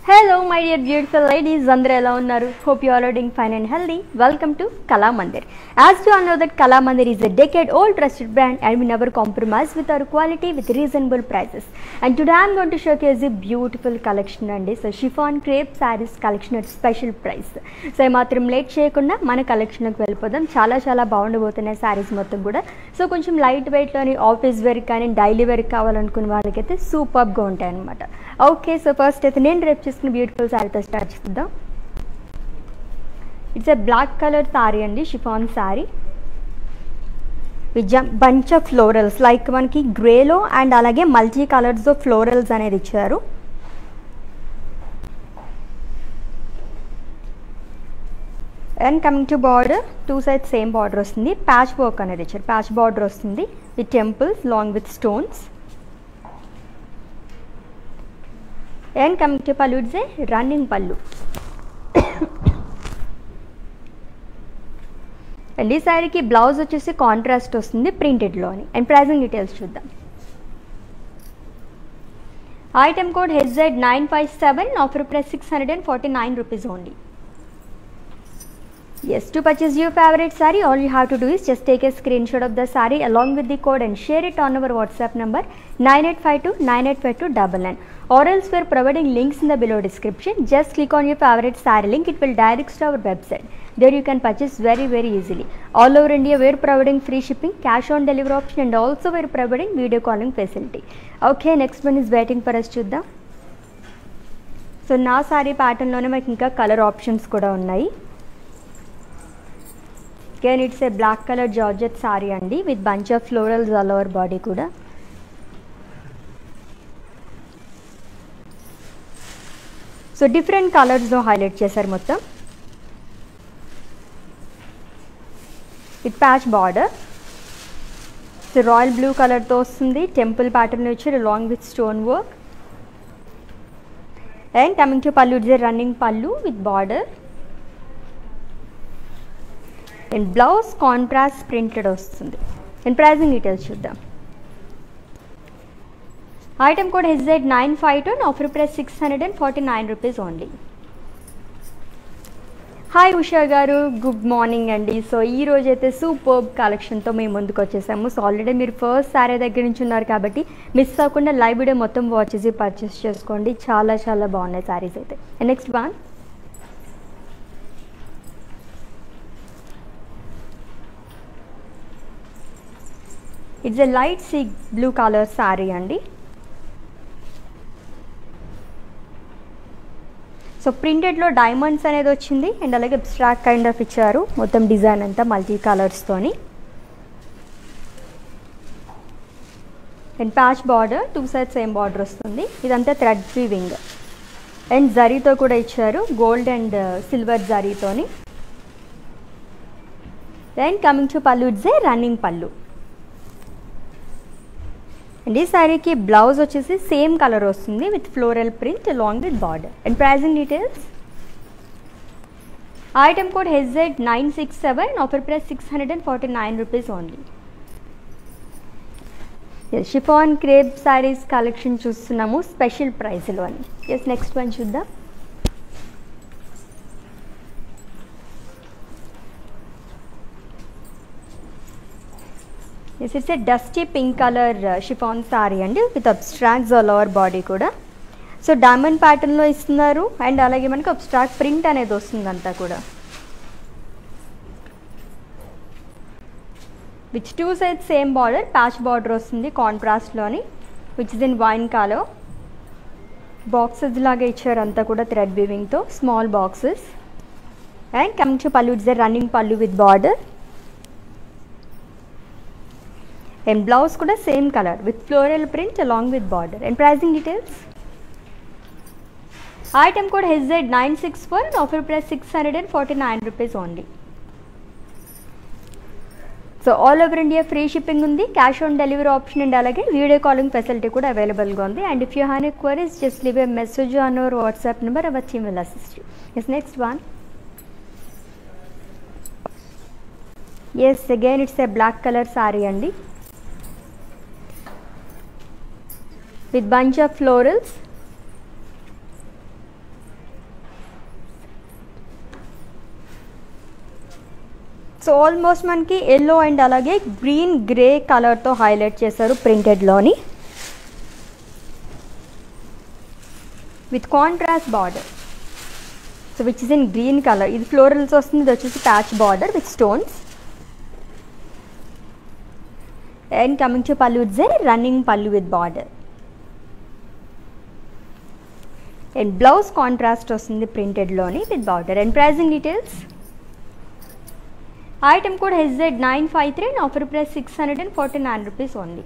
Hello my dear beautiful ladies అందరూ ఎలా ఉన్నారు hope you are doing fine and healthy welcome to Kala Mandir as you all know that Kala Mandir is a decade old trusted brand and we never compromise with our quality with reasonable prices and today i'm going to showcase a beautiful collection అండి so chiffon crepe saris collection at special price so మాత్రం late చేయకుండా మన కలెక్షన్కి వెళ్ళిపోదాం చాలా చాలా బాగుండబోతున్నాయి శారీస్ మొత్తం కూడా so కొంచెం లైట్ వెయిట్లోని ఆఫీస్ వేర్ కానీ డైలీ వేర్ కావాలనుకున్న వాళ్ళకైతే సూపర్గా ఉంటాయి అనమాట ఓకే సో ఫస్ట్ అయితే నేను రేపు చేసుకున్న బ్యూటిఫుల్ శారీతో స్టార్ట్ చేద్దాం it's a black colour sari అండి chiffon sari with bunch of florals like మనకి గ్రేలో అండ్ అలాగే మల్టీ కలర్స్లో ఫ్లోరల్స్ అనేది ఇచ్చారు and coming to border two side same border వస్తుంది ప్యాచ్ వర్క్ అనేది ఇచ్చారు ప్యాచ్ బార్డర్ వస్తుంది with temples long with stones and coming to pallu it's a running pallu and ఈ శారీకి బ్లౌజ్ వచ్చేసి కాంట్రాస్ట్ వస్తుంది ప్రింటెడ్లోని అండ్ ప్రైజింగ్ డీటెయిల్స్ చూద్దాం item code HZ nine five seven offer price six hundred and forty nine rupees only Yes, to purchase your favorite saree, all you have to do is just take a screenshot of the saree along with the code and share it on our WhatsApp number 9852 9852 Or else we are providing links in the below description. Just click on your favorite saree link, it will direct to our website. There you can purchase very very easily. All over India, we are providing free shipping, cash on delivery option, and also we are providing video calling facility. Okay, next one is waiting for us చూద్దాం so నా సారీ ప్యాటర్న్లోనే మనకి ఇంకా colour options కూడా ఉన్నాయి again it's a black colour georgette saree అండి with bunch of florals all over body కూడా so different కలర్స్లో హైలైట్ చేశారు మొత్తం with patch border so royal blue కలర్తో వస్తుంది టెంపుల్ ప్యాటర్న్ వచ్చి long with stone work and coming to pallu it's a running పళ్ళు with border and blouse contrast printed వస్తుంది and pricing details చూద్దాం item code HZ nine five two offer price six hundred and forty nine rupees only hi Usha గారు good morning అండి so ఈ రోజు అయితే super కలెక్షన్తో మేము ముందుకు వచ్చేసాము సో ఆల్రెడీ మీరు ఫస్ట్ సారీ దగ్గర నుంచి ఉన్నారు కాబట్టి మిస్ అవ్వకుండా లైవ్ వీడియో మొత్తం వాచ్ చేసి పర్చేస్ చేసుకోండి చాలా చాలా బాగున్నాయి సారీస్ అయితే next one it's a light sea blue colour sari అండి సో ప్రింటెడ్లో డైమండ్స్ అనేది వచ్చింది అండ్ అలాగే అబ్స్ట్రాక్ట్ కైండ్ ఆఫ్ ఇచ్చారు మొత్తం డిజైన్ అంతా మల్టీ కలర్స్తోని and patch border two side same border వస్తుంది ఇదంతా థ్రెడ్ వీవింగ్ అండ్ జరీతో కూడా ఇచ్చారు గోల్డ్ అండ్ సిల్వర్ జరీతోని and coming to pallu it's a running pallu and ఈ శారీకి బ్లౌజ్ వచ్చేసి సేమ్ కలర్ వస్తుంది with floral print along with border and pricing details item code HZ nine six seven offer price six hundred and forty nine rupees only chiffon crepe saris collection చూస్తున్నాము special ప్రైస్లో అని yes next one చూద్దాం yes it's a dusty pink colour chiffon saree అండి with abstracts all over body కూడా so diamond ప్యాటర్న్లో ఇస్తున్నారు and అలాగే మనకి అబ్స్ట్రాక్ట్ ప్రింట్ అనేది వస్తుంది అంతా కూడా which two side same border patch border వస్తుంది కాంట్రాస్ట్లోని which is in wine colour boxes లాగా ఇచ్చారు అంతా కూడా థ్రెడ్ వీవింగ్తో small boxes and coming to pallu it's running పళ్ళు విత్ బార్డర్ అండ్ బ్లౌజ్ కూడా same colour with floral print along with border and pricing details item code HZ nine six four offer price six hundred and forty nine rupees only so all over India free shipping ఉంది cash on delivery option and అలాగే video calling facility కూడా అవైలబుల్గా ఉంది and if you have a queries just leave a message on our WhatsApp number our team will assist you yes next one yes again it's a black colour sorry అండి with bunch of florals so almost మనకి yellow and అలాగే green grey కలర్తో highlight చేశారు ప్రింటెడ్లోని with contrast border so which is in green colour ఇది florals వస్తుంది ఇది వచ్చేసి patch border with stones and coming to pallu it's a running pallu with border and blouse contrast వస్తుంది ప్రింటెడ్లోని with border and pricing details item code HZ nine five three and offer price six hundred and forty nine rupees only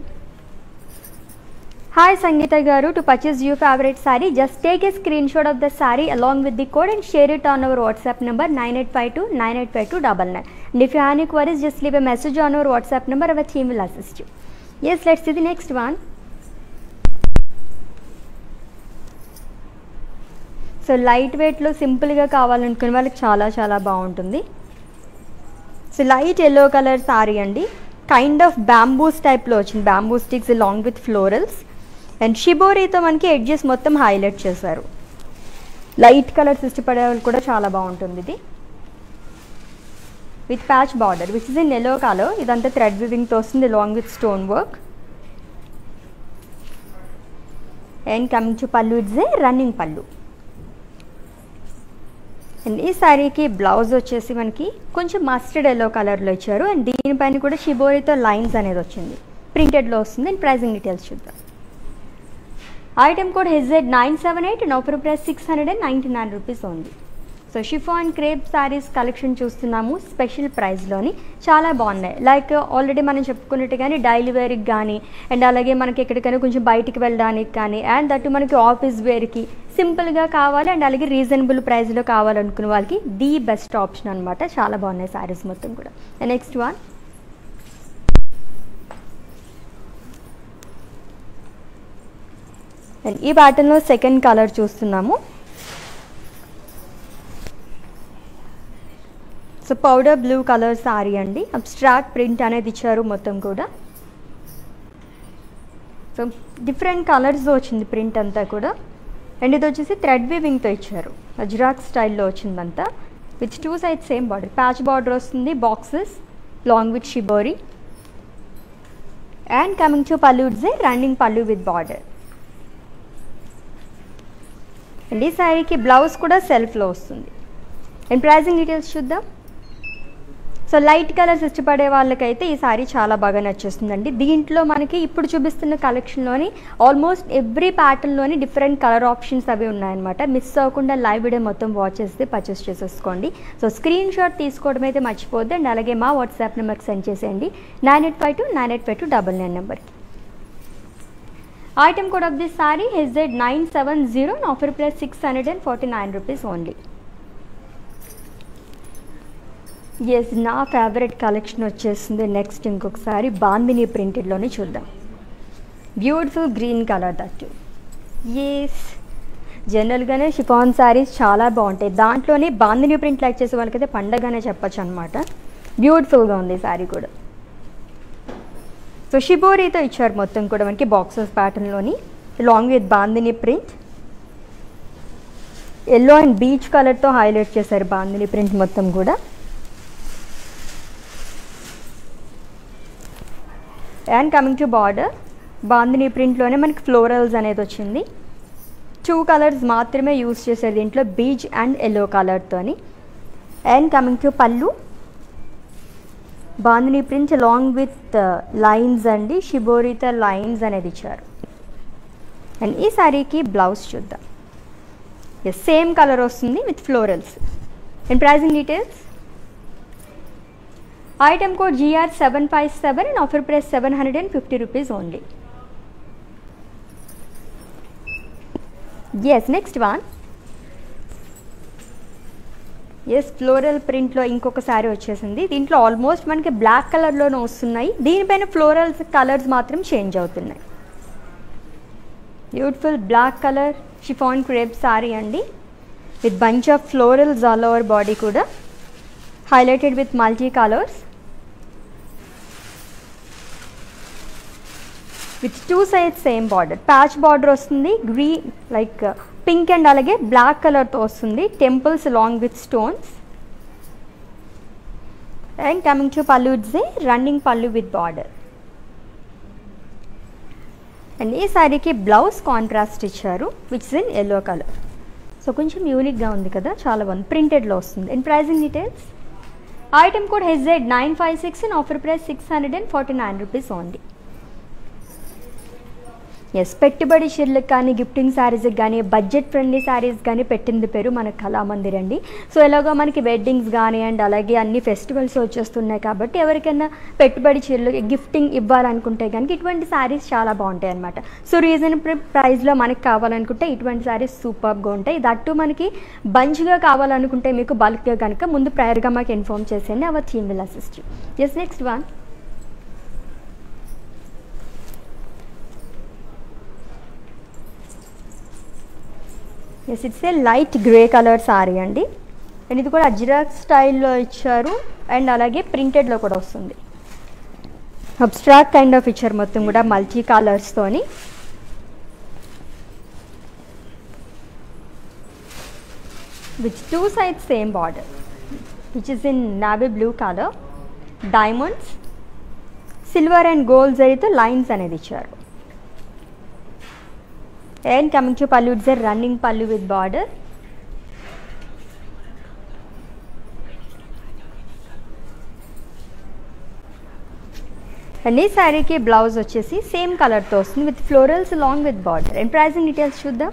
hi Sangeetha garu to purchase you favourite sorry just take a screenshot of the sorry along with the code and share it on our WhatsApp number nine eight five two nine eight five two double nine And if you have any queries, just leave a message on our WhatsApp number. Our team will assist you. Yes, let's see the next one. So light వెయిట్లో సింపుల్గా కావాలనుకునే వాళ్ళకి చాలా చాలా బాగుంటుంది so light yellow colour sorry అండి kind of bamboos టైప్లో వచ్చింది bamboo sticks long with florals and షిబోరీతో మనకి ఎడ్జెస్ మొత్తం హైలైట్ చేశారు లైట్ కలర్స్ ఇష్టపడే వాళ్ళు కూడా చాలా బాగుంటుంది ఇది with patch border which is in yellow colour ఇదంతా థ్రెడ్ వివింగ్తో వస్తుంది long with stone work and coming to pallu it's a running pallu and ఈ శారీకి బ్లౌజ్ వచ్చేసి మనకి కొంచెం మస్టర్డ్ ఎల్లో కలర్లో ఇచ్చారు అండ్ దీనిపైన కూడా షిబోరితో లైన్స్ అనేది వచ్చింది ప్రింటెడ్లో వస్తుంది అండ్ ప్రైజింగ్ డీటెయిల్స్ చూద్దాం item code HZ nine seven eight and offer price six hundred and ninety nine rupees ఉంది so chiffon crepe saris collection చూస్తున్నాము స్పెషల్ ప్రైస్లోని చాలా బాగున్నాయి లైక్ ఆల్రెడీ మనం చెప్పుకున్నట్టుగానే డైలీ వేర్కి కానీ అండ్ అలాగే మనకి ఎక్కడికైనా కొంచెం బయటికి వెళ్ళడానికి కానీ అండ్ దట్టు మనకి ఆఫీస్ వేర్కి సింపుల్గా కావాలి అండ్ అలాగే రీజనబుల్ ప్రైస్లో కావాలనుకునే వాళ్ళకి ది బెస్ట్ ఆప్షన్ అనమాట చాలా బాగున్నాయి శారీస్ మొత్తం కూడా నెక్స్ట్ వన్ అండ్ ఈ ప్యాటర్న్లో సెకండ్ కలర్ చూస్తున్నాము so powder blue colour sorry అండి అబ్స్ట్రాక్ట్ ప్రింట్ అనేది ఇచ్చారు మొత్తం కూడా సో డిఫరెంట్ కలర్స్ వచ్చింది ప్రింట్ అంతా కూడా అండ్ ఇది వచ్చేసి థ్రెడ్ వీవింగ్తో ఇచ్చారు అజ్రాక్ స్టైల్లో వచ్చిందంతా with two side same border patch border వస్తుంది boxes long with shibori and coming to pallu it's a running pallu with border and ఈ శారీకి బ్లౌజ్ కూడా సెల్ఫ్లో వస్తుంది అండ్ ప్రైజింగ్ డీటెయిల్స్ చూద్దాం సో లైట్ కలర్స్ ఇష్టపడే వాళ్ళకైతే ఈ సారీ చాలా బాగా నచ్చేస్తుందండి దీంట్లో మనకి ఇప్పుడు చూపిస్తున్న కలెక్షన్లోని ఆల్మోస్ట్ ఎవ్రీ ప్యాటర్న్లోని డిఫరెంట్ కలర్ ఆప్షన్స్ అవి ఉన్నాయన్నమాట మిస్ అవ్వకుండా లైవ్ వీడియో మొత్తం వాచ్ చేస్తే పర్చేస్ చేసేసుకోండి సో స్క్రీన్ షాట్ తీసుకోవడం అయితే మర్చిపోద్ది అండ్ అలాగే మా వాట్సాప్ నెంబర్కి సెండ్ చేసేయండి nine eight five two nine eight five two double nine నెంబర్కి item code of this saree HZ nine seven zero offer price six hundred and forty nine rupees only yes నా favourite collection వచ్చేసింది next ఇంకొకసారి బాందిని ప్రింటెడ్లోనే చూద్దాం beautiful green colour that is జనరల్గానే chiffon sarees చాలా బాగుంటాయి దాంట్లోనే బాందిని ప్రింట్ లైక్ చేసే వాళ్ళకైతే పండగనే చెప్పచ్చు అనమాట బ్యూటిఫుల్గా ఉంది శారీ కూడా సో షిబోరీతో ఇచ్చారు మొత్తం కూడా మనకి బాక్సెస్ ప్యాటర్న్లోని long with bandhani print yellow and peach కలర్తో హైలైట్ చేశారు బాందిని ప్రింట్ మొత్తం కూడా and coming to border bandhani ప్రింట్లోనే మనకి ఫ్లోరల్స్ అనేది వచ్చింది టూ కలర్స్ మాత్రమే యూస్ చేశారు దీంట్లో బీచ్ అండ్ ఎల్లో కలర్తోని and coming to pallu bandhani prints long with lines అండి షిబోరిత లైన్స్ అనేది ఇచ్చారు అండ్ ఈ శారీకి బ్లౌజ్ చూద్దాం ఎస్ సేమ్ కలర్ వస్తుంది with florals and pricing details item code GR seven five seven and offer price seven hundred and fifty rupees only yes next one yes floral ప్రింట్లో ఇంకొక శారీ వచ్చేసింది దీంట్లో ఆల్మోస్ట్ మనకి black కలర్లోనే వస్తున్నాయి దీనిపైన ఫ్లోరల్స్ కలర్స్ మాత్రం చేంజ్ అవుతున్నాయి beautiful black colour chiffon crepe saree అండి with bunch of florals all over body కూడా highlighted with multi colours with two sides same border patch border వస్తుంది గ్రీన్ లైక్ పింక్ అండ్ అలాగే black కలర్తో వస్తుంది temples long with stones and coming to pallu it's a running pallu with border and ఈ శారీకి blouse contrast ఇచ్చారు which is in yellow colour so కొంచెం యూనిక్గా ఉంది కదా చాలా బాగుంది ప్రింటెడ్లో వస్తుంది and pricing details item code HZ nine five six and offer price six hundred and forty nine rupees only yes పెట్టుబడి చీరలకు కానీ గిఫ్టింగ్ శారీస్కి కానీ బడ్జెట్ ఫ్రెండ్లీ శారీస్ కానీ పెట్టింది పేరు మన కళామందిర్ అండి సో ఎలాగో మనకి వెడ్డింగ్స్ కానీ అండ్ అలాగే అన్ని ఫెస్టివల్స్ వచ్చేస్తున్నాయి కాబట్టి ఎవరికైనా పెట్టుబడి చీరలు గిఫ్టింగ్ ఇవ్వాలనుకుంటే కనుక ఇటువంటి శారీస్ చాలా బాగుంటాయి అనమాట సో రీజనబుల్ ప్రైస్లో మనకి కావాలనుకుంటే ఇటువంటి శారీస్ సూపర్గా ఉంటాయి దట్టు మనకి బంచ్గా కావాలనుకుంటే మీకు బల్క్గా కనుక ముందు ప్రయర్గా మాకు ఇన్ఫామ్ చేసేయండి our team will assist yes next one yes it's a light grey colour sorry అండి అండ్ ఇది కూడా అజ్రాక్ స్టైల్లో ఇచ్చారు అండ్ అలాగే ప్రింటెడ్లో కూడా వస్తుంది అబ్స్ట్రాక్ట్ కైండ్ ఆఫ్ ఇచ్చారు మొత్తం కూడా మల్టీ కలర్స్తోని which two sides same border which is in navy blue colour diamonds silver and gold జరిగితే లైన్స్ అనేది ఇచ్చారు and coming to pallu it's a running pallu with border and ఈ శారీకి blouse వచ్చేసి సేమ్ కలర్తో వస్తుంది with florals long with border and pricing details చూద్దాం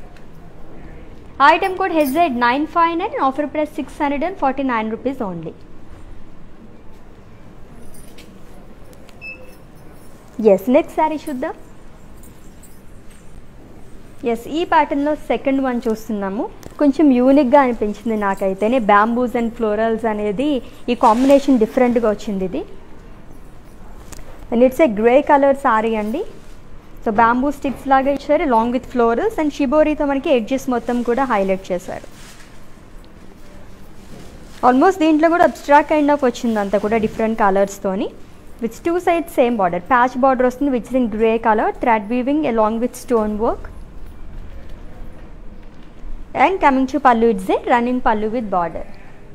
item code HZ nine five nine offer price six hundred and forty nine rupees only yes next sari చూద్దాం yes ఈ ప్యాటర్న్లో second one చూస్తున్నాము కొంచెం యూనిక్గా అనిపించింది నాకైతేనే బ్యాంబూస్ అండ్ ఫ్లోరల్స్ అనేది ఈ కాంబినేషన్ డిఫరెంట్గా వచ్చింది ఇది and it's a grey colour sorry అండి సో బ్యాంబూ స్టిక్స్ లాగా ఇచ్చారు లాంగ్ విత్ ఫ్లోరల్స్ అండ్ షిబోరీతో మనకి ఎడ్జెస్ మొత్తం కూడా హైలైట్ చేశారు ఆల్మోస్ట్ దీంట్లో కూడా అబ్స్ట్రాక్ట్ కైండ్ ఆఫ్ వచ్చింది అంతా కూడా డిఫరెంట్ కలర్స్తోని with two sides same border patch border వస్తుంది which in grey colour thread weaving along with stone work and coming to pallu it's a running pallu with border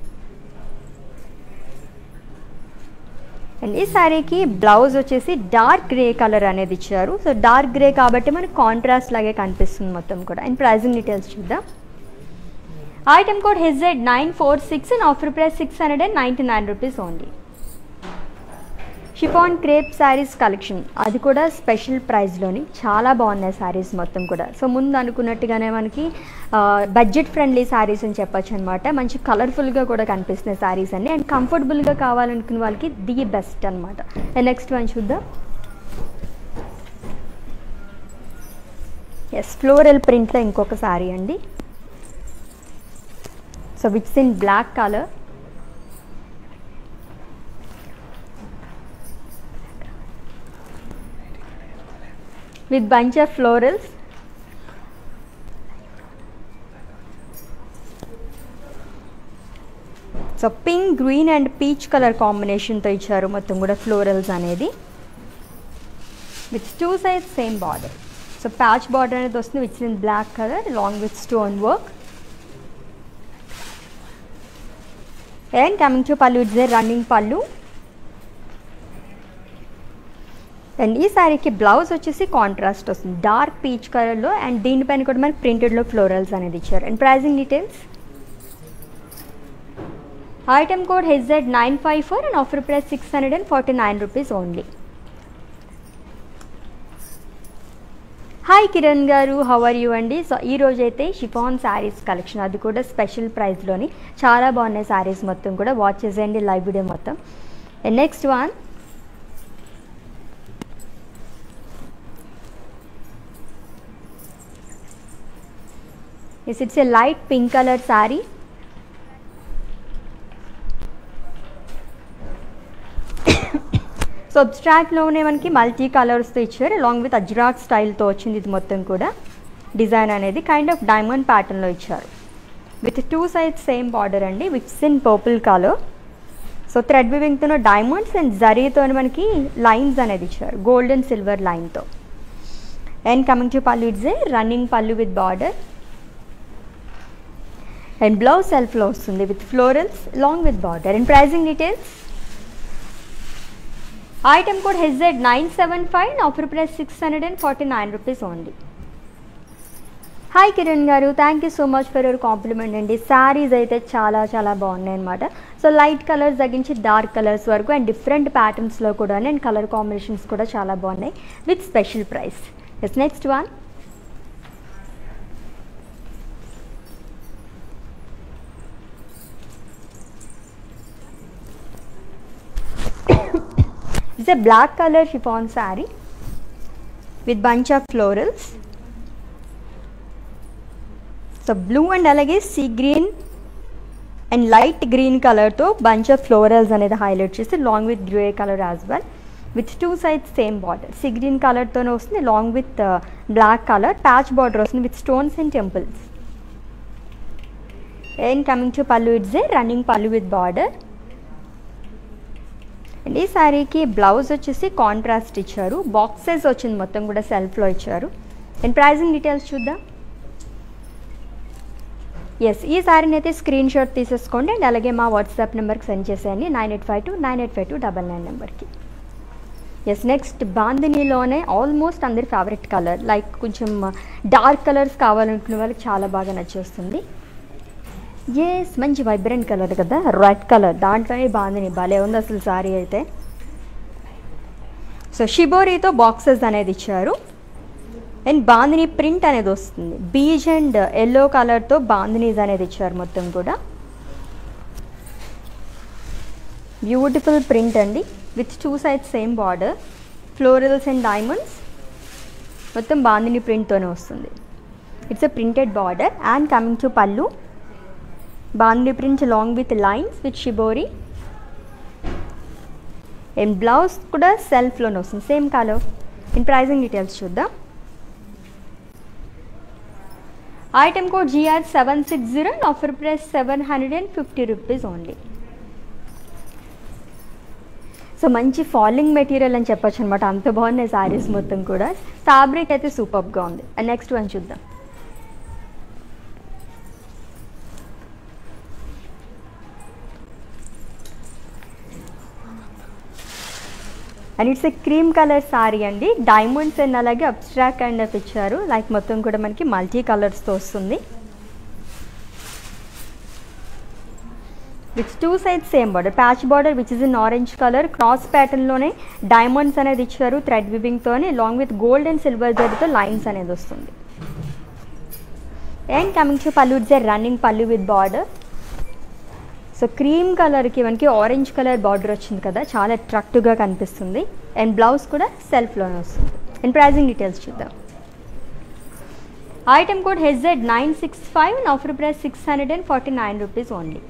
and ఈ శారీకి blouse వచ్చేసి dark grey colour అనేది ఇచ్చారు so dark grey కాబట్టి మనకి contrast లాగే కనిపిస్తుంది మొత్తం కూడా అండ్ ప్రైజింగ్ డీటెయిల్స్ చూద్దాం item code HZ nine four six and offer price six hundred and ninety nine rupees only chiffon crepe saris collection అది కూడా స్పెషల్ ప్రైస్లోని చాలా బాగున్నాయి శారీస్ మొత్తం కూడా సో ముందు అనుకున్నట్టుగానే మనకి బడ్జెట్ ఫ్రెండ్లీ శారీస్ అని చెప్పొచ్చు అనమాట మంచి కలర్ఫుల్గా కూడా కనిపిస్తున్నాయి శారీస్ అన్ని అండ్ కంఫర్టబుల్గా కావాలనుకున్న వాళ్ళకి ది బెస్ట్ అనమాట అండ్ నెక్స్ట్ వన్ చూద్దాం ఎస్ ఫ్లోరల్ ప్రింట్లో ఇంకొక శారీ అండి so it's in black colour with bunch of florals so pink green and peach colour కాంబినేషన్తో ఇచ్చారు మొత్తం కూడా ఫ్లోరల్స్ అనేది with two size same border so patch border అనేది వస్తుంది which in black colour long with stone work and coming to pallu it's a running pallu and ఈ శారీకి blouse వచ్చేసి కాంట్రాస్ట్ వస్తుంది డార్క్ పీచ్ కలర్లో అండ్ దీనిపైన కూడా మనకి ప్రింటెడ్లో ఫ్లోరల్స్ అనేది ఇచ్చారు and pricing details item code HZ nine five four and offer price six hundred and forty nine rupees only hi Kiran garu how are you అండి సో ఈ రోజు అయితే షిఫాన్ శారీస్ కలెక్షన్ అది కూడా స్పెషల్ ప్రైస్లోని చాలా బాగున్నాయి శారీస్ మొత్తం కూడా వాచ్ చేసేయండి లైవ్ వీడియో మొత్తం and next one Yes, it's a light pink color saree. So అబ్స్ట్రాక్ట్లోనే మనకి మల్టీ కలర్స్తో ఇచ్చారు అలాంగ్ విత్ అజ్రాక్ స్టైల్తో వచ్చింది ఇది మొత్తం కూడా డిజైన్ అనేది కైండ్ ఆఫ్ డైమండ్ ప్యాటర్న్లో ఇచ్చారు with two sides same border అండి it's in purple colour so thread వివింగ్తో డైమండ్స్ అండ్ జరీతో మనకి లైన్స్ అనేది ఇచ్చారు గోల్డ్ అండ్ సిల్వర్ లైన్తో and coming to pallu it's a running pallu with border and blouse సెల్ఫ్లో వస్తుంది with florals long with border and pricing details item code HZ nine seven five offer price six hundred and forty nine rupees only hi Kiran garu thank you so much for your compliment అండి శారీస్ అయితే చాలా చాలా బాగున్నాయి అనమాట so light colours తగ్గించి dark colours వరకు and different ప్యాటర్న్స్లో కూడా అండ్ కలర్ కాంబినేషన్స్ కూడా చాలా బాగున్నాయి with special price yes next one It's a black color chiffon saree with bunch of florals. So blue and అలాగే sea green and light green కలర్తో bunch of florals అనేది highlight చేసి long with grey colour as well with two sides same border sea green కలర్తోనే వస్తుంది long with black colour patch border వస్తుంది with stones and temples and coming to pallu it's a running pallu with border and ఈ శారీకి blouse వచ్చేసి contrast ఇచ్చారు boxes వచ్చింది మొత్తం కూడా సెల్ఫ్లో ఇచ్చారు అండ్ ప్రైజింగ్ డీటెయిల్స్ చూద్దాం ఎస్ ఈ శారీని అయితే స్క్రీన్ షాట్ తీసేసుకోండి అండ్ అలాగే మా వాట్సాప్ నెంబర్కి సెండ్ చేసేయండి nine eight five two nine eight five two double nine నెంబర్కి ఎస్ నెక్స్ట్ బాందినీలోనే ఆల్మోస్ట్ అందరి ఫేవరెట్ కలర్ లైక్ కొంచెం డార్క్ కలర్స్ కావాలనుకునే వాళ్ళకి చాలా బాగా నచ్చేస్తుంది ఎస్ మంచి వైబ్రెంట్ కలర్ కదా రెడ్ కలర్ దాంట్లోనే బాందిని భలే ఉంది అసలు సారీ అయితే సో షిబోరీతో బాక్సెస్ అనేది ఇచ్చారు అండ్ బాందిని ప్రింట్ అనేది వస్తుంది బీజ్ అండ్ ఎల్లో కలర్తో బాందినీస్ అనేది ఇచ్చారు మొత్తం కూడా బ్యూటిఫుల్ ప్రింట్ అండి with two sides same border florals and diamonds మొత్తం బాందిని ప్రింట్తోనే వస్తుంది it's a printed border and coming to pallu bandhani prints long with lines with shibori and blouse కూడా సెల్ఫ్లోనే వస్తుంది same colour in pricing details చూద్దాం item code GR seven six zero offer price seven hundred and fifty rupees only so మంచి falling material అని చెప్పొచ్చు అనమాట అంత బాగున్నాయి శారీస్ మొత్తం కూడా ఫ్యాబ్రిక్ అయితే సూపర్గా ఉంది అండ్ నెక్స్ట్ వన్ చూద్దాం and it's a cream colour sorry అండి డైమండ్స్ అండ్ అలాగే అబ్స్ట్రాక్ట్ కైండ్ ఆఫ్ ఇచ్చారు లైక్ మొత్తం కూడా మనకి మల్టీ కలర్స్తో వస్తుంది which two sides same border patch border which is in orange colour cross ప్యాటర్న్లోనే డైమండ్స్ అనేది ఇచ్చారు థ్రెడ్ వివింగ్తోనే long with gold and silver జరీతో లైన్స్ అనేది వస్తుంది and coming to pallu it's a running pallu with border so cream కలర్కి మనకి orange colour border వచ్చింది కదా చాలా అట్రాక్టివ్గా కనిపిస్తుంది అండ్ బ్లౌజ్ కూడా సెల్ఫ్లోనే వస్తుంది అండ్ ప్రైజింగ్ డీటెయిల్స్ చూద్దాం item code HZ nine six five offer price six hundred and forty nine rupees only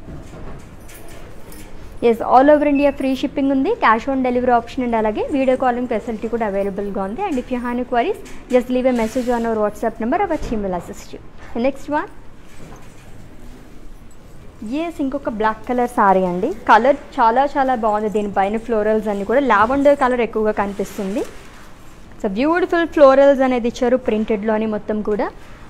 yes all over India free shipping ఉంది cash on delivery option and అలాగే video calling facility కూడా అవైలబుల్గా ఉంది and if you have queries just leave a message on our WhatsApp number our team will assist you next one yes ఇంకొక black colour sorry అండి colour చాలా చాలా బాగుంది దీనిపైన ఫ్లోరల్స్ అన్ని కూడా లావెండర్ కలర్ ఎక్కువగా కనిపిస్తుంది సో బ్యూటిఫుల్ ఫ్లోరల్స్ అనేది ఇచ్చారు ప్రింటెడ్లోని మొత్తం కూడా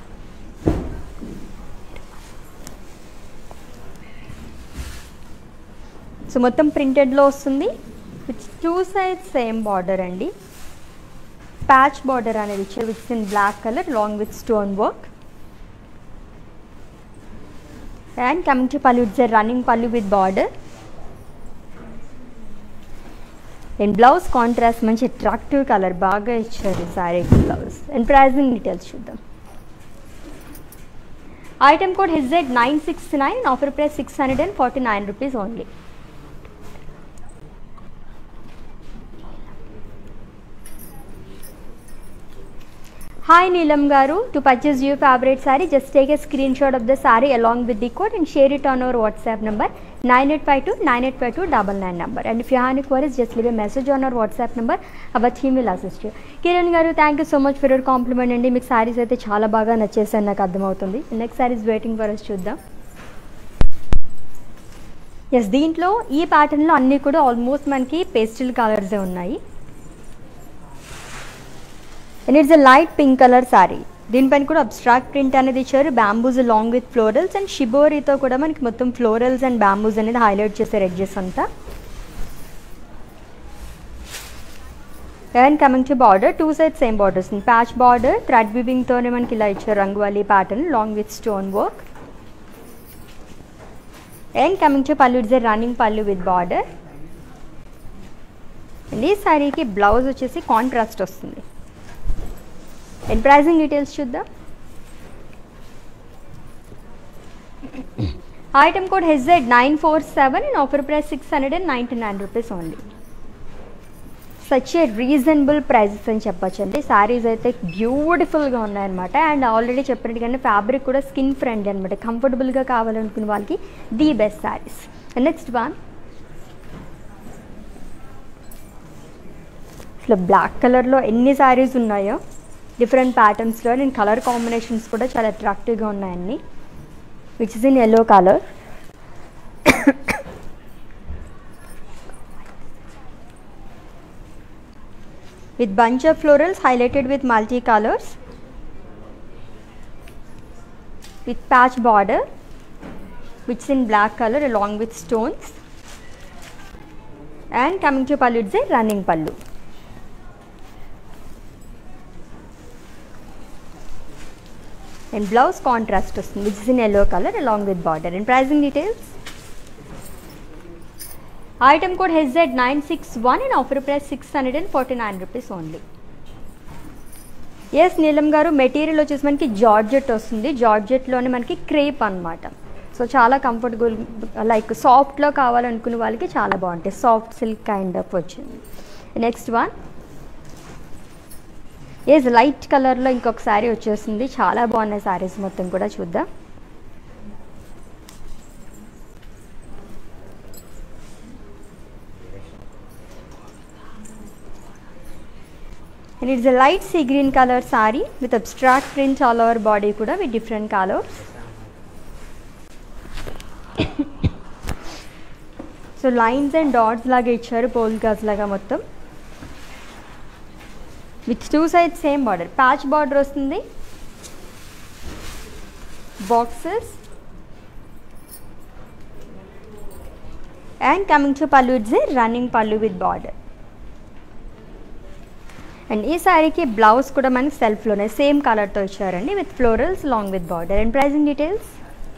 సో మొత్తం ప్రింటెడ్లో వస్తుంది with two sides same border అండి ప్యాచ్ బార్డర్ అనేది ఇచ్చారు with in black colour long with stone work and coming to pallu it's a running pallu with border and blouse contrast మంచి అట్రాక్టివ్ కలర్ బాగా ఇచ్చారు sari blouse and pricing details చూద్దాం item code HZ nine six nine offer price six hundred and forty nine rupees only hi Neelam garu to purchase you favourite sorry just take a screenshot of the sorry along with the code and share it on our WhatsApp number nine eight five two nine eight five two double nine number and if you have queries just leave a message on our WhatsApp number our team will assist you Kiran garu thank you so much for your compliment అండి మీకు సారీస్ అయితే చాలా బాగా నచ్చేసాయి నాకు అర్థమవుతుంది next saris waiting for us చూద్దాం yes దీంట్లో ఈ ప్యాటర్న్లో అన్నీ కూడా ఆల్మోస్ట్ మనకి పేస్టిల్ కలర్సే ఉన్నాయి and it's a light pink colour sari దీనిపైన కూడా అబ్స్ట్రాక్ట్ ప్రింట్ అనేది ఇచ్చారు bamboos long with florals and షిబోరీతో కూడా మనకి మొత్తం ఫ్లోరల్స్ అండ్ బ్యాంబూస్ అనేది హైలైట్ చేశారు ఎడ్జెస్ అంతా and coming to border two side same borders patch border thread వీవింగ్తోనే మనకి ఇలా ఇచ్చారు rangoli pattern long with stone work and coming to pallu it's running పళ్ళు విత్ బార్డర్ అండ్ ఈ శారీకి బ్లౌజ్ వచ్చేసి కాంట్రాస్ట్ వస్తుంది అండ్ ప్రైజింగ్ డీటెయిల్స్ చూద్దాం item code HZ nine four seven and offer price six hundred and ninety nine rupees only such a reasonable prices అని చెప్పొచ్చు అండి శారీస్ అయితే బ్యూటిఫుల్గా ఉన్నాయన్నమాట అండ్ ఆల్రెడీ చెప్పినట్టుగానే ఫ్యాబ్రిక్ కూడా స్కిన్ ఫ్రెండ్లీ అనమాట కంఫర్టబుల్గా కావాలనుకునే వాళ్ళకి the best saris next one అసలు బ్లాక్ కలర్లో ఎన్ని శారీస్ ఉన్నాయో డిఫరెంట్ ప్యాటర్న్స్లో నేను కలర్ కాంబినేషన్స్ కూడా చాలా అట్రాక్టివ్గా ఉన్నాయండి which is in yellow colour with bunch of florals highlighted with multi colors with patch border which is in black color along with stones and coming to pallu it's a running pallu and blouse contrast వస్తుంది which is in yellow color along with border and pricing details item code HZ nine six one and offer price six hundred and forty nine rupees only yes Neelam garu material వచ్చేసి మనకి georgette వస్తుంది జార్జెట్లోనే మనకి crepe అనమాట so చాలా comfortable like సాఫ్ట్లో కావాలనుకునే వాళ్ళకి చాలా బాగుంటాయి సాఫ్ట్ సిల్క్ కైండ్ ఆఫ్ వచ్చింది నెక్స్ట్ వన్ ఎస్ లైట్ కలర్లో ఇంకొక శారీ వచ్చేసింది చాలా బాగున్నాయి శారీస్ మొత్తం కూడా చూద్దాం and it's a light sea green color saree with abstract print all over body కూడా with different colors so lines and dots లాగా ఇచ్చారు పోల్ గాజ్ లాగా మొత్తం with two side same border patch border వస్తుంది boxes and coming to pallu it's running pallu with border and ఈ శారీకి బ్లౌజ్ కూడా మనకి సెల్ఫ్లోనే సేమ్ కలర్తో ఇచ్చారండి with florals long with border and pricing details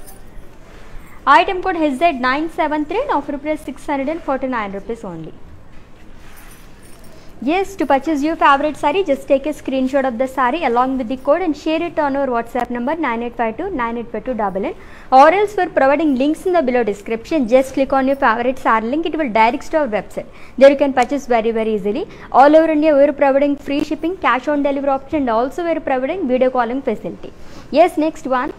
item code HZ nine seven three and offer price six hundred and forty nine rupees only Yes, to purchase your favorite saree, just take a screenshot of the saree along with the code and share it on our WhatsApp number 9852 9852 or else we're providing links in the below description. Just click on your favorite saree link, it will direct to our website. There you can purchase very very easily. All over India, we're providing free shipping, cash on delivery option and also we're providing video calling facility. Yes, next one.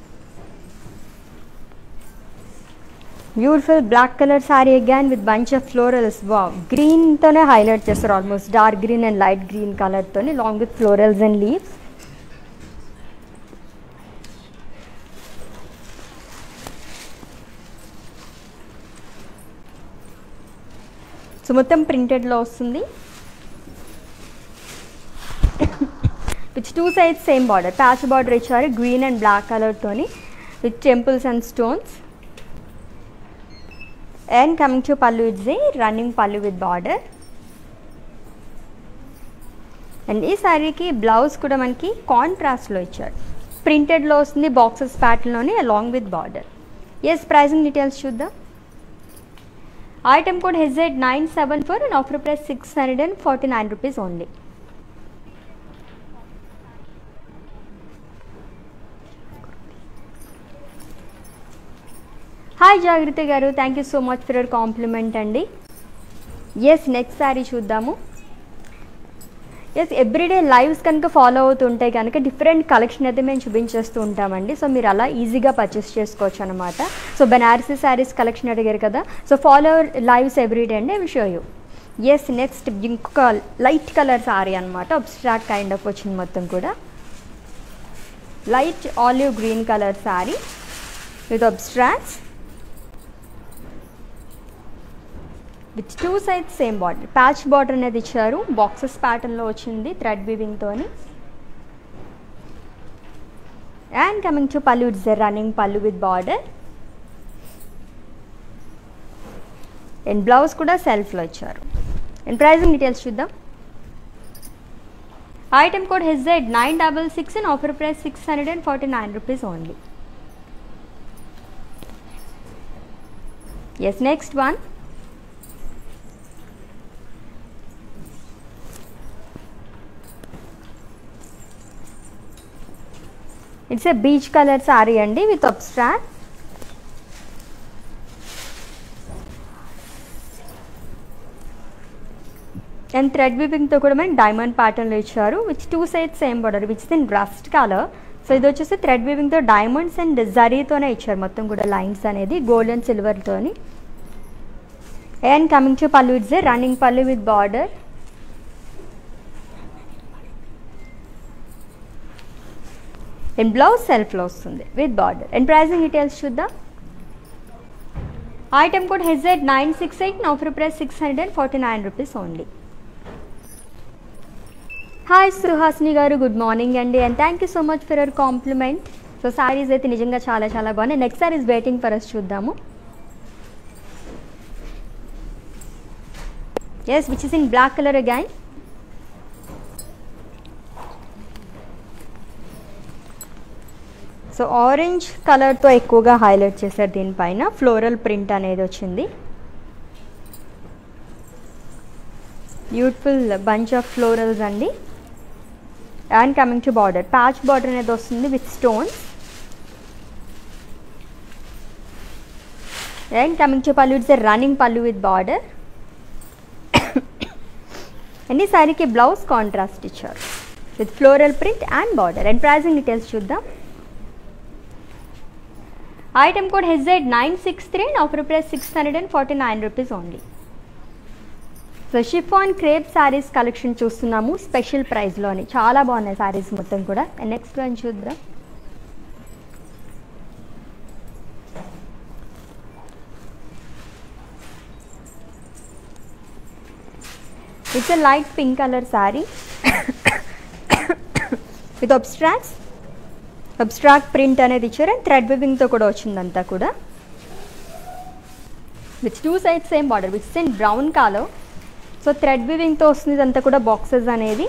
Beautiful black colour sari again with bunch of florals వా గ్రీన్తోనే highlight చేస్తారు almost dark green and light green కలర్తోనే long with florals and leaves so మొత్తం ప్రింటెడ్లో వస్తుంది with two sides same border patch border ఇచ్చారు green and black కలర్తోని with temples and stones and coming to pallu it's a running పళ్ళు with border and ఈ శారీకి blouse కూడా మనకి కాంట్రాస్ట్లో ఇచ్చారు ప్రింటెడ్లో వస్తుంది boxes ప్యాటర్న్లోని along with border yes pricing details చూద్దాం item code HZ nine seven four and offer price six hundred and forty nine rupees only hi Jagruti garu thank you so much for your compliment అండి yes next sari చూద్దాము yes everyday lives కనుక follow అవుతుంటే కనుక different collection అయితే మేము చూపించేస్తూ ఉంటామండి so మీరు అలా ఈజీగా పర్చేస్ చేసుకోవచ్చు అనమాట సో బెనారసీ శారీస్ కలెక్షన్ అడిగారు కదా సో ఫాలో లైవ్స్ ఎవ్రీడే అండి I show you yes next ఇంకొక లైట్ కలర్ శారీ అనమాట అబ్స్ట్రాక్ట్ కైండ్ ఆఫ్ వచ్చింది మొత్తం కూడా light olive green colour sari with abstracts with two sides same border patch border అనేది ఇచ్చారు బాక్సెస్ ప్యాటర్న్లో వచ్చింది థ్రెడ్ వీవింగ్తోని and coming to pallu it's running pallu with border and blouse కూడా సెల్ఫ్లో ఇచ్చారు అండ్ ప్రైజింగ్ డీటెయిల్స్ చూద్దాం item code HZ nine double six and offer price six hundred and forty nine rupees only yes next one it's a peach colour sari అండి with abstract and thread విపింగ్తో కూడా మనకి diamond ప్యాటర్న్లో ఇచ్చారు which two sides same border which in rust colour so ఇది వచ్చేసి thread విపింగ్తో diamonds and జరీతోనే ఇచ్చారు మొత్తం కూడా లైన్స్ అనేది గోల్డ్ అండ్ సిల్వర్తోని and coming to pallu it's a running పళ్ళు విత్ బార్డర్ అండ్ బ్లౌజ్ సెల్ఫ్లో వస్తుంది with border and pricing details చూద్దాం item code HZ nine six eight offer price six hundred and forty nine rupees only hi Suhasini garu good morning అండి and thank you so much for your compliment so saris అయితే నిజంగా చాలా చాలా బాగున్నాయి next saris waiting for us చూద్దాము yes which is in black colour again so orange కలర్తో ఎక్కువగా highlight చేశారు దీనిపైన ఫ్లోరల్ ప్రింట్ అనేది వచ్చింది బ్యూటిఫుల్ బంచ్ ఆఫ్ ఫ్లోరల్స్ అండి and coming to border patch border అనేది వస్తుంది with stones and coming to pallu it's running పళ్ళు విత్ బార్డర్ అండ్ ఈ శారీకి బ్లౌజ్ కాంట్రాస్ట్ ఇచ్చారు with floral print and border and pricing details చూద్దాం item code HZ nine six three and offer price six hundred and forty nine rupees only so chiffon crepe saris collection చూస్తున్నాము special ప్రైస్లోని చాలా బాగున్నాయి శారీస్ మొత్తం కూడా next one చూద్దాం it's a light pink colour sari with abstracts abstract print అనేది ఇచ్చారు and thread వివింగ్తో కూడా వచ్చిందంతా కూడా with two sides same border with in brown colour so thread వివింగ్తో వస్తుంది ఇదంతా కూడా బాక్సెస్ అనేది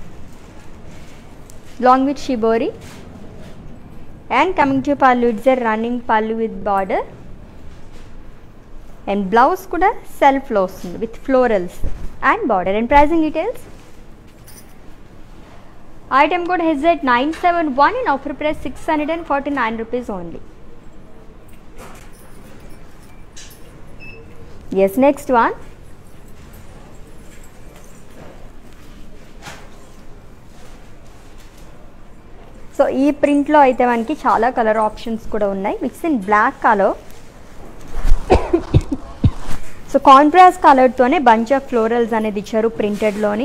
long with shibori and coming to pallu it's a running పళ్ళు విత్ బార్డర్ అండ్ బ్లౌజ్ కూడా సెల్ఫ్లో వస్తుంది with florals and border and pricing details item code HZ nine seven one and offer price six hundred and forty nine rupees only yes next one so ఈ ప్రింట్లో అయితే మనకి చాలా colour options కూడా ఉన్నాయి which in black colour so contrast కలర్తోనే bunch of florals అనేది ఇచ్చారు ప్రింటెడ్లోని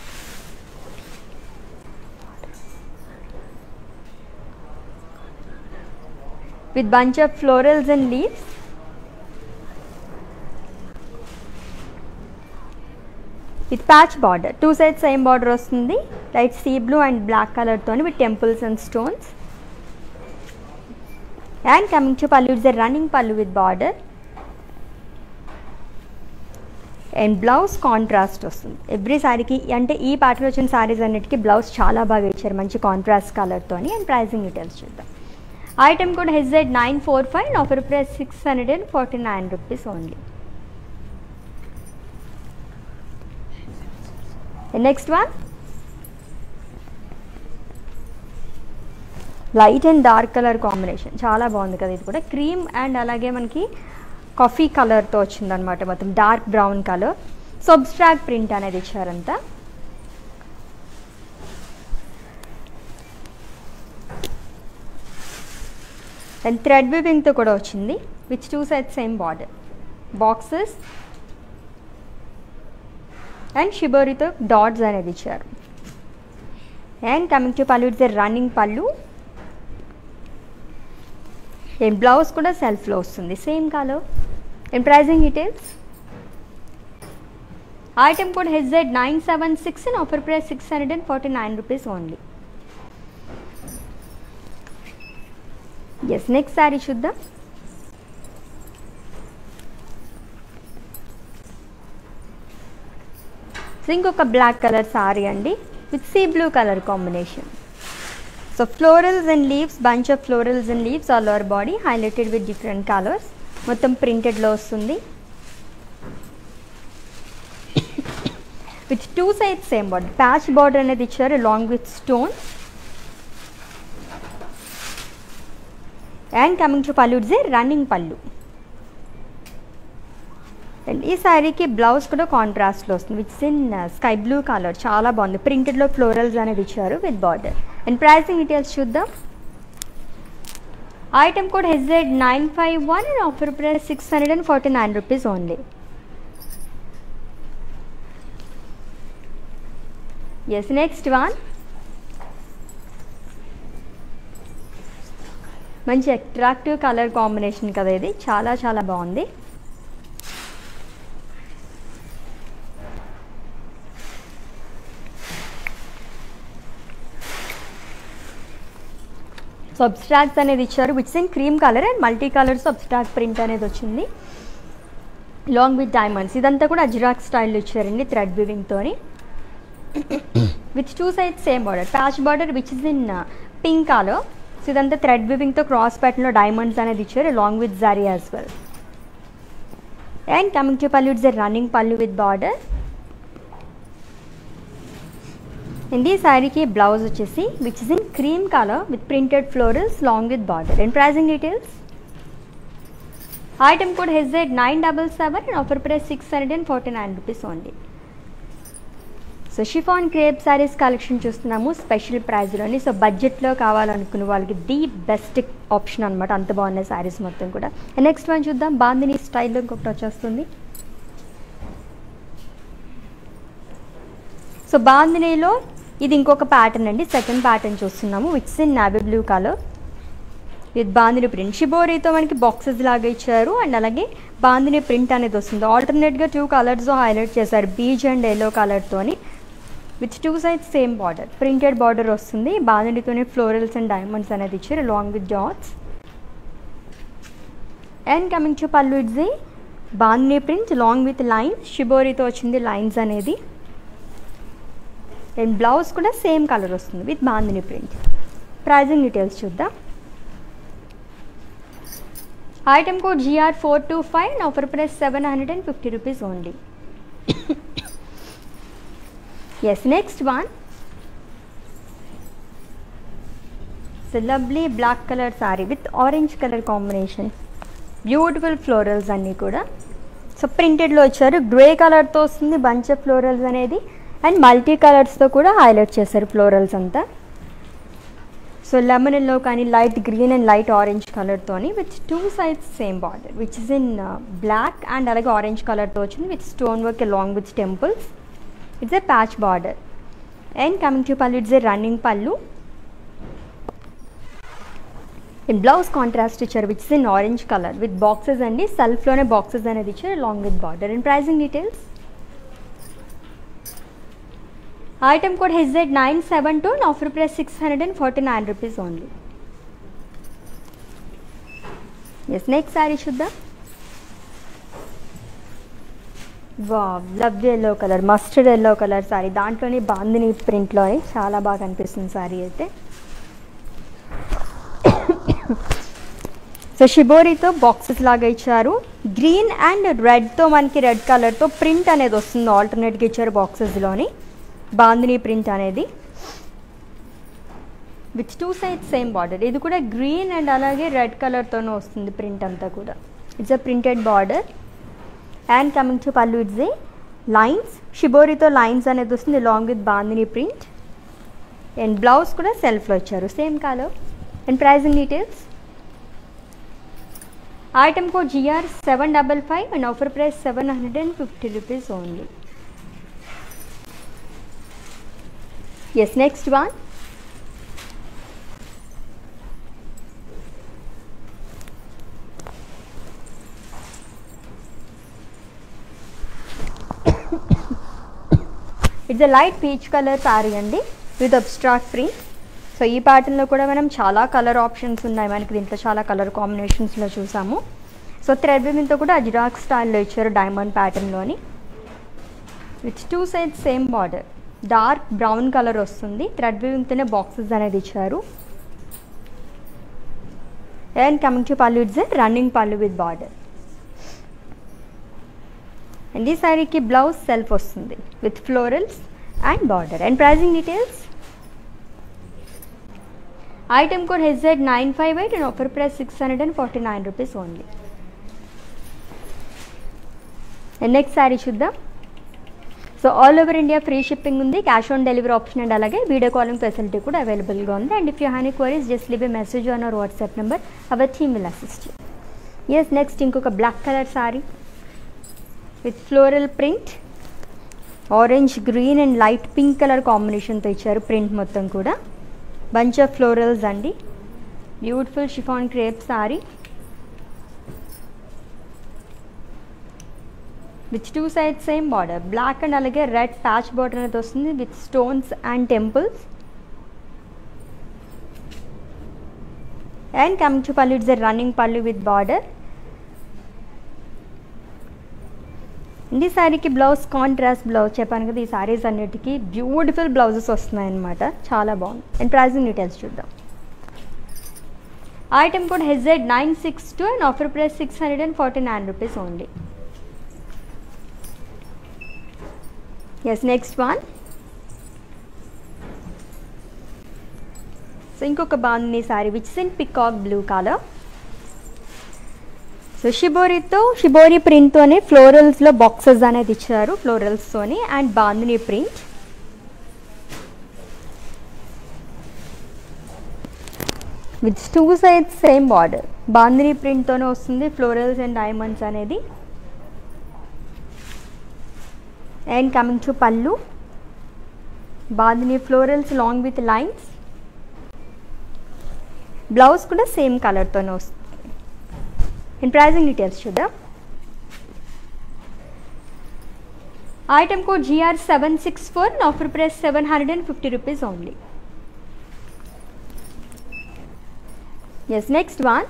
with bunch of florals and leaves. With patch border two sides same border వస్తుంది light sea blue and black కలర్తో with temples and stones and coming to pallu it's running పళ్ళు with border and blouse contrast వస్తుంది every శారీకి అంటే ఈ pattern వచ్చిన శారీస్ అన్నిటికీ blouse చాలా బాగా ఇచ్చారు మంచి కాంట్రాస్ట్ కలర్తోని అండ్ ప్రైజింగ్ డీటెయిల్స్ చూద్దాం ఐటమ్ కూడా HZ nine four five offer price six hundred and forty nine rupees only next one light and dark colour combination చాలా బాగుంది కదా ఇది కూడా క్రీమ్ అండ్ అలాగే మనకి కాఫీ కలర్తో వచ్చిందనమాట మొత్తం dark brown colour abstract print అనేది ఇచ్చారంతా అండ్ థ్రెడ్ వివింగ్తో కూడా వచ్చింది which two side same border boxes and షిబోరితో డాట్స్ అనేది ఇచ్చారు and coming to pallu it's running pallu and blouse కూడా సెల్ఫ్లో వస్తుంది same colour and pricing details item code HZ nine seven six and offer price six hundred and forty nine rupees only yes next sari చూద్దాం ఇంకొక black colour sari అండి with sea blue colour combination so florals and leaves bunch of florals and leaves all over body highlighted with different colours మొత్తం ప్రింటెడ్లో వస్తుంది with two sides same border patch border అనేది ఇచ్చారు long with stone and coming to pallu it's a running pallu and ఈ శారీకి blouse కూడా కాంట్రాస్ట్లో వస్తుంది which in sky blue colour చాలా బాగుంది ప్రింటెడ్లో ఫ్లోరల్స్ అనేది ఇచ్చారు with border and pricing details చూద్దాం item code HZ nine five one and offer price six hundred and forty nine rupees only yes next one మంచి అట్రాక్టివ్ కలర్ కాంబినేషన్ కదా ఇది చాలా చాలా బాగుంది సబ్స్ట్రాక్ట్స్ అనేది ఇచ్చారు it's in cream colour and multi colour abstract print అనేది వచ్చింది లాంగ్ విత్ డైమండ్స్ ఇదంతా కూడా అజ్రాక్ స్టైల్లో ఇచ్చారండి థ్రెడ్ వివింగ్తోని with two sides same border patch border which is in pink colour so ఇదంతా థ్రెడ్ వివింగ్తో క్రాస్ ప్యాటర్న్లో డైమండ్స్ అనేది ఇచ్చారు long with zari as well and coming to pallu it's a running pallu with border and ఈ శారీకి బ్లౌజ్ వచ్చేసి which is in cream colour with printed florals long with border and pricing details item code HZ nine double seven and offer price six hundred and forty nine rupees only so chiffon crepe saris collection చూస్తున్నాము special ప్రైస్లోని so బడ్జెట్లో కావాలనుకున్న వాళ్ళకి the best option అనమాట అంత బాగున్నాయి శారీస్ మొత్తం కూడా నెక్స్ట్ వన్ చూద్దాం బాందిని స్టైల్లో ఇంకొకటి వచ్చేస్తుంది సో బాందినీలో ఇది ఇంకొక ప్యాటర్న్ అండి సెకండ్ ప్యాటర్న్ చూస్తున్నాము it's in navy blue colour with bandhani print షిబోరీతో మనకి బాక్సెస్ లాగా ఇచ్చారు అండ్ అలాగే బాందిని ప్రింట్ అనేది వస్తుంది ఆల్టర్నేట్గా టూ కలర్స్ హైలైట్ చేశారు బీజ్ అండ్ ఎల్లో కలర్తోని with two sides same border printed border వస్తుంది బాందినితోనే ఫ్లోరల్స్ అండ్ డైమండ్స్ అనేది ఇచ్చారు long with dots and coming to pallu it's bandhani print along with lines షిబోరీతో వచ్చింది లైన్స్ అనేది అండ్ బ్లౌజ్ కూడా సేమ్ కలర్ వస్తుంది with bandhani print pricing details చూద్దాం item code GR four two five and offer price seven hundred and fifty rupees only yes next one so lovely black colour sari with orange colour combination beautiful florals అన్నీ కూడా so ప్రింటెడ్లో వచ్చారు grey కలర్తో వస్తుంది bunch of florals అనేది and multi కలర్స్తో కూడా highlight చేశారు ఫ్లోరల్స్ అంతా సో లెమన్ ఎల్లో కానీ light green and light orange కలర్తోని with two sides same border which is in black and అలాగే ఆరెంజ్ కలర్తో వచ్చింది with stone work along with temples it's a patch border and coming to pallu it's a running pallu in blouse contrast ఇచ్చారు which is in orange colour with boxes అండి సెల్ఫ్లోనే boxes అనేది ఇచ్చారు long with border and pricing details item code HZ nine seven two offer price six hundred and forty nine rupees only yes next sari చూద్దాం wow love yellow colour mustard yellow colour sari దాంట్లోనే బాందిని ప్రింట్లోని చాలా బాగా అనిపిస్తుంది శారీ అయితే so షిబోరితో boxes లాగా ఇచ్చారు green and రెడ్తో మనకి రెడ్ కలర్తో ప్రింట్ అనేది వస్తుంది ఆల్టర్నేట్గా ఇచ్చారు బాక్సెస్లోని బాందిని ప్రింట్ అనేది with two sides same border ఇది కూడా గ్రీన్ అండ్ అలాగే రెడ్ కలర్తోనే వస్తుంది ప్రింట్ అంతా కూడా it's a printed border and coming to pallu it's a lines షిబోరితో లైన్స్ అనేది వస్తుంది long with bandhani print and blouse కూడా సెల్ఫ్లో ఇచ్చారు same colour and pricing details item code GR seven double five and offer price seven hundred and fifty rupees only yes next one it's a light peach colour sari అండి with abstract print so ఈ ప్యాటర్న్లో కూడా మనం చాలా colour options ఉన్నాయి మనకి దీంట్లో చాలా కలర్ కాంబినేషన్స్లో చూసాము సో థ్రెడ్ విమిన్తో కూడా అజిరాక్ స్టైల్లో ఇచ్చారు డైమండ్ ప్యాటర్న్లోని with two sides same border dark brown colour వస్తుంది థ్రెడ్ వీవింగ్తోనే బాక్సెస్ అనేది ఇచ్చారు and coming to pallu it's running పళ్ళు విత్ బార్డర్ అండ్ ఈ శారీకి బ్లౌజ్ సెల్ఫ్ వస్తుంది with florals and border and pricing details item code HZ nine five eight and offer price six hundred and forty nine rupees only and next sari చూద్దాం so all over India free shipping ఉంది cash on delivery option and అలాగే video calling facility కూడా అవైలబుల్గా ఉంది and if you have any queries just leave a message on our WhatsApp number our team will assist yes next ఇంకొక black colour sari with floral print orange green and light pink colour కాంబినేషన్తో ఇచ్చారు print మొత్తం కూడా bunch of florals అండి beautiful chiffon crepe sari with two side same border black and అలాగే red patch border అనేది వస్తుంది with stones and temples and coming to pallu it's a running pallu with border ఈ శారీకి బ్లౌజ్ కాంట్రాస్ట్ బ్లౌజ్ చెప్పాను కదా ఈ శారీస్ అన్నిటికీ బ్యూటిఫుల్ బ్లౌజెస్ వస్తున్నాయి అనమాట చాలా బాగుంది అండ్ ప్రైజింగ్ డీటెయిల్స్ చూద్దాం item code HZ nine six two and offer price six hundred and forty nine rupees only yes next one so ఇంకొక బాగుంది sari which in peacock blue colour so షిబోరితో shibori ప్రింట్తోనే ఫ్లోరల్స్లో బాక్సెస్ అనేది ఇచ్చారు ఫ్లోరల్స్తోని and bandhani print with two sides same border bandhani ప్రింట్తోనే వస్తుంది ఫ్లోరల్స్ అండ్ డైమండ్స్ అనేది and coming to pallu bandhani florals long with lines blouse కూడా సేమ్ కలర్తోనే వస్తుంది అండ్ ప్రైజింగ్ డీటెయిల్స్ చూద్దాం item code GR seven six four offer price seven hundred and fifty rupees only yes next one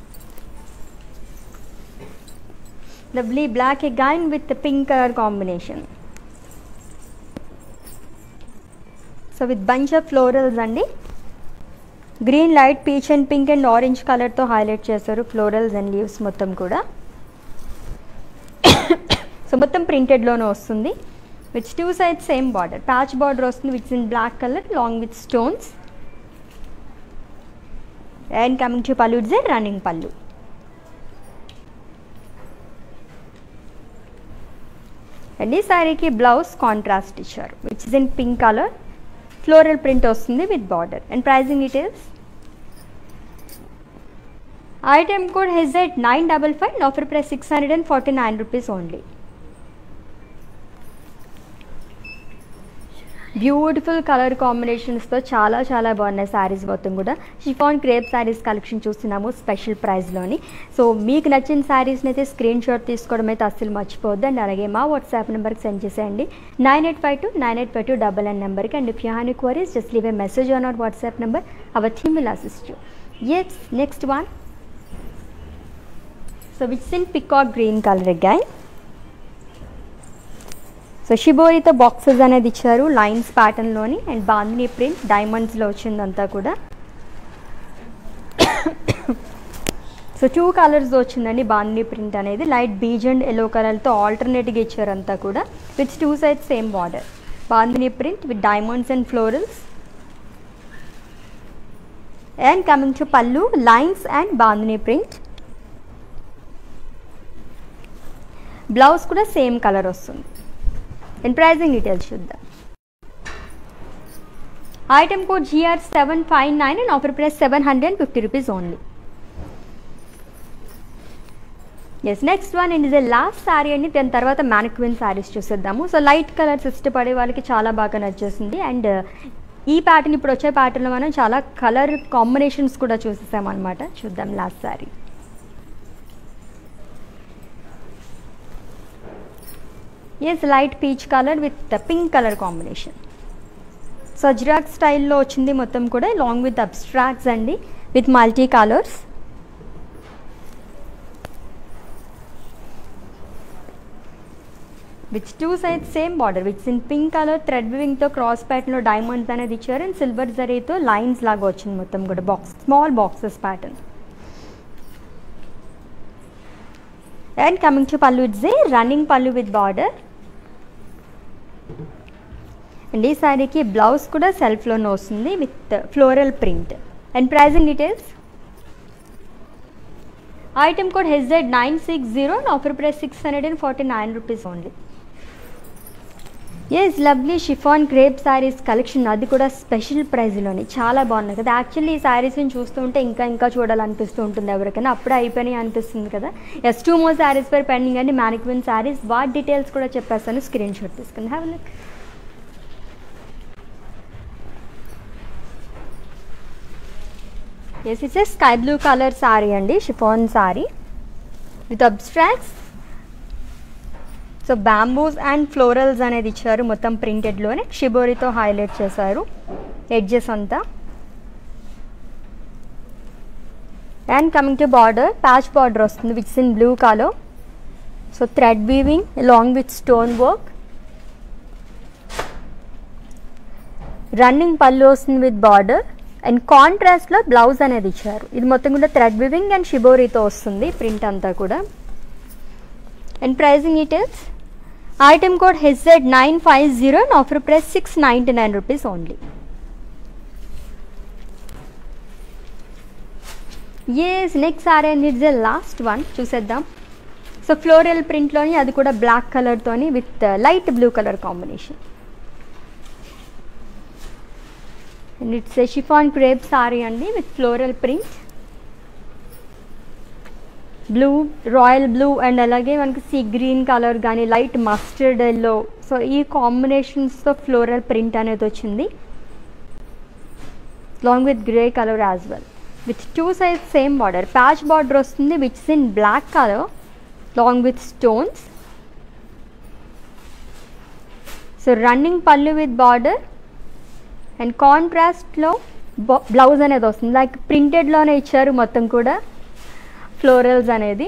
lovely black again with the pink color combination so with bunch of florals అండి green light peach and pink and orange కలర్తో highlight చేశారు florals and leaves మొత్తం కూడా so మొత్తం ప్రింటెడ్లోనే వస్తుంది with two side same border patch border వస్తుంది which in black colour long with stones and coming to pallu it's running pallu and ఈ శారీకి బ్లౌజ్ కాంట్రాస్ట్ ఇచ్చారు which is in pink colour floral print వస్తుంది with border and pricing details item code HZ nine double five offer price six hundred and forty nine rupees only beautiful colour కాంబినేషన్స్తో చాలా చాలా బాగున్నాయి శారీస్ మొత్తం కూడా chiffon crepe saris collection చూస్తున్నాము special ప్రైస్లోని so మీకు నచ్చిన శారీస్ని అయితే స్క్రీన్ షాట్ తీసుకోవడం అయితే అస్సలు మర్చిపోవద్దు అండ్ అలాగే మా వాట్సాప్ నెంబర్కి సెండ్ చేసేయండి nine eight five two nine eight five two double nine నెంబర్కి and if you have queries just leave a message on our WhatsApp number our team will assist you yes next one so it's in peacock green colour again so షిబోరితో boxes అనేది ఇచ్చారు lines ప్యాటర్న్లోని and bandhani print డైమండ్స్లో వచ్చిందంతా కూడా so two colours వచ్చిందండి bandhani print అనేది light beige and yellow కలర్తో ఆల్టర్నేట్గా ఇచ్చారు అంతా కూడా with two sides same border bandhani print with diamonds and florals and coming to pallu lines and bandhani print blouse కూడా సేమ్ కలర్ వస్తుంది అండ్ ప్రైజింగ్ డీటెయిల్స్ చూద్దాం item code GR seven five nine and offer price seven hundred and fifty rupees only yes next one and is a last sari అండి దాని తర్వాత mannequin saris చూసేద్దాము so light colours ఇష్టపడే వాళ్ళకి చాలా బాగా నచ్చేసింది అండ్ ఈ ప్యాటర్న్ ఇప్పుడు వచ్చే ప్యాటర్న్లో మనం చాలా కలర్ కాంబినేషన్స్ కూడా చూసేసాం అనమాట చూద్దాం last sari yes light peach colour with pink colour combination so Ajrak స్టైల్లో వచ్చింది మొత్తం కూడా లాంగ్ విత్ అబ్స్ట్రాక్ట్స్ అండి with multi colours which two sides same border which in pink colour thread వివింగ్తో క్రాస్ ప్యాటర్న్లో డైమండ్స్ అనేది ఇచ్చారు అండ్ సిల్వర్ జరీతో లైన్స్ లాగా వచ్చింది మొత్తం కూడా box small boxes pattern and coming to pallu it's a running pallu with border and ఈ శారీకి బ్లౌజ్ కూడా సెల్ఫ్లోనే వస్తుంది with floral print and pricing details item code HZ nine six zero offer price six hundred and forty nine rupees only yes lovely chiffon crepe saris collection అది కూడా special ప్రైస్లోని చాలా బాగున్నాయి కదా యాక్చువల్లీ ఈ శారీస్ని చూస్తుంటే ఇంకా ఇంకా చూడాలనిపిస్తూ ఉంటుంది ఎవరికైనా అప్పుడే అయిపోయినాయి అనిపిస్తుంది కదా yes two more saris per pending అండి మ్యానిక్విన్ శారీస్ వాటి డీటెయిల్స్ కూడా చెప్పేస్తాను స్క్రీన్ షాట్ తీసుకుని have look yes it's a sky blue colour sari అండి chiffon sari with abstracts so bamboos and florals అనేది ఇచ్చారు మొత్తం ప్రింటెడ్లోనే షిబోరితో హైలైట్ చేశారు ఎడ్జెస్ అంతా and coming to border patch border వస్తుంది which in blue colour so thread weaving along with stone work running pallu వస్తుంది విత్ బార్డర్ అండ్ కాంట్రాస్ట్లో బ్లౌజ్ అనేది ఇచ్చారు ఇది మొత్తం కూడా థ్రెడ్ వివింగ్ అండ్ షిబోరీతో వస్తుంది ప్రింట్ అంతా కూడా and pricing details item code HZ nine five zero and offer price six ninety nine rupees only yes next sari and it's a last one చూసేద్దాం సో ఫ్లోరల్ ప్రింట్లోని అది కూడా బ్లాక్ కలర్తోని with light blue colour combination and it's a chiffon crepe sari అండి with floral print blue royal blue and అలాగే మనకి sea green colour కానీ light mustard yellow so ఈ కాంబినేషన్స్తో ఫ్లోరల్ ప్రింట్ అనేది వచ్చింది long with grey colour as well with two size same border patch border వస్తుంది which is in black colour long with stones so running పళ్ళు with border and కాంట్రాస్ట్లో blouse అనేది వస్తుంది like ప్రింటెడ్లోనే ఇచ్చారు మొత్తం కూడా ఫ్లోరల్స్ అనేది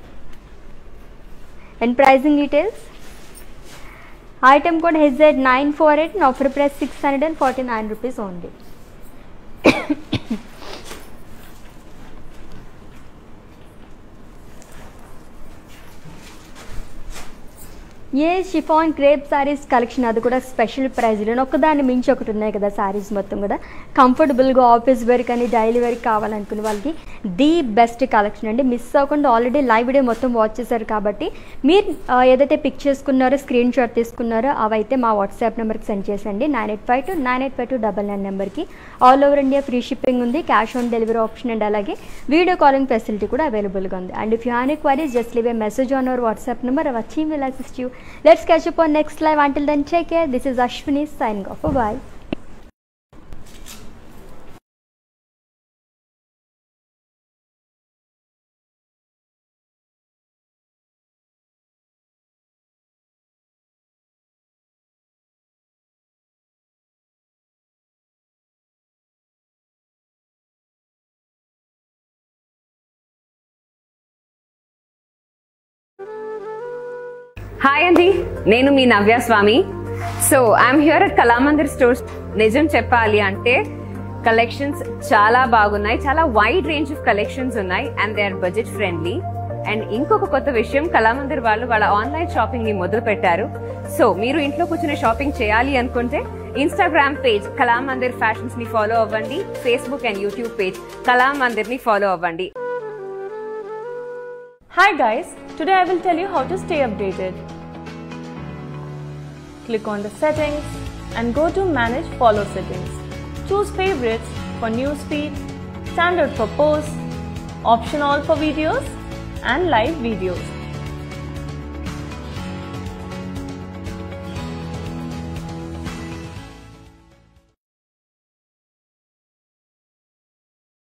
and pricing details item code HZ nine four eight offer price six hundred and forty nine rupees only a chiffon crepe saris collection అది కూడా స్పెషల్ ప్రైజ్లో ఒకదాన్ని మించి ఒకటి ఉన్నాయి కదా శారీస్ మొత్తం కూడా కంఫర్టబుల్గా ఆఫీస్ వేర్ కానీ డైలీ వేర్ కావాలనుకునే వాళ్ళకి ది బెస్ట్ కలెక్షన్ అండి మిస్ అవ్వకుండా ఆల్రెడీ లైవ్ వీడియో మొత్తం వాచ్ చేశారు కాబట్టి మీరు ఆ, ఏదైతే పిక్ చేసుకున్నారో స్క్రీన్ షాట్ తీసుకున్నారో అవైతే మా వాట్సాప్ నెంబర్కి సెండ్ చేసండి nine eight five two nine eight five two double nine నెంబర్కి all over India free shipping ఉంది cash on delivery option and అలాగే వీడియో కాలింగ్ ఫెసిలిటీ కూడా అవైలబుల్గా ఉంది and if you have queries just leave a message on our WhatsApp number our team will assist you let's catch up on next live until then take care this is ashwini signing off bye hi అండి నేను మీ Navya Swamy so I'm here at Kalamandir stores నిజం చెప్పాలి అంటే collections చాలా బాగున్నాయి చాలా wide range of collections ఉన్నాయి and they are budget friendly and ఇంకొక కొత్త విషయం కళామందిర్ వాళ్ళు వాళ్ళ ఆన్లైన్ షాపింగ్ ని మొదలు పెట్టారు సో మీరు ఇంట్లో కూర్చుని షాపింగ్ చేయాలి అనుకుంటే ఇన్స్టాగ్రామ్ పేజ్ కళామందిర్ ఫ్యాషన్స్ ని ఫాలో అవ్వండి Facebook and YouTube page Kalamandir ని ఫాలో అవ్వండి Hi guys, today I will tell you how to stay updated. Click on the settings and go to manage follow settings. Choose favorites for newsfeed, standard for posts, option all for videos and live videos.